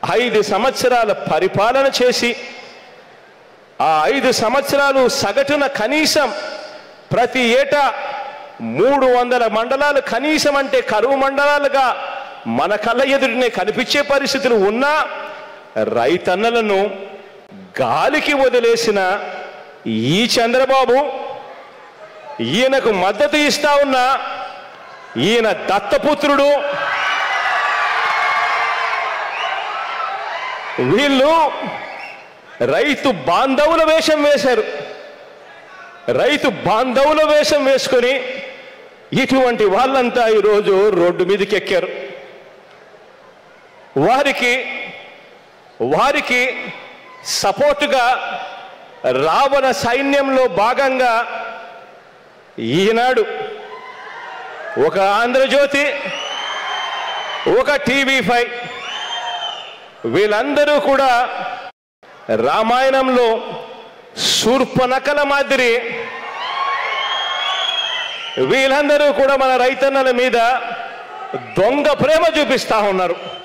ఐదు సంవత్సరాల పరిపాలన చేసి ఆ ఐదు సంవత్సరాలు సగటున కనీసం ప్రతి ఏటా మూడు వందల మండలాలు కనీసం అంటే కరువు మండలాలుగా మన కళ్ళ ఎదుటినే కనిపించే పరిస్థితులు ఉన్నా రైతన్నలను గాలికి వదిలేసిన ఈ చంద్రబాబు ఈయనకు మద్దతు ఇస్తా ఉన్న ఈయన దత్తపుత్రుడు వీళ్ళు రైతు బాంధవుల వేషం వేశారు రైతు బాంధవుల వేషం వేసుకొని ఇటువంటి వాళ్ళంతా ఈరోజు రోడ్డు మీదకి ఎక్కారు వారికి వారికి సపోర్టుగా రావణ సైన్యంలో భాగంగా ఈనాడు ఒక ఆంధ్రజ్యోతి ఒక టీవీ ఫైవ్ వీళ్ళందరూ కూడా రామాయణంలో శూర్పనకల మాదిరి వీళ్ళందరూ కూడా మన రైతన్నల మీద దొంగ ప్రేమ చూపిస్తా ఉన్నారు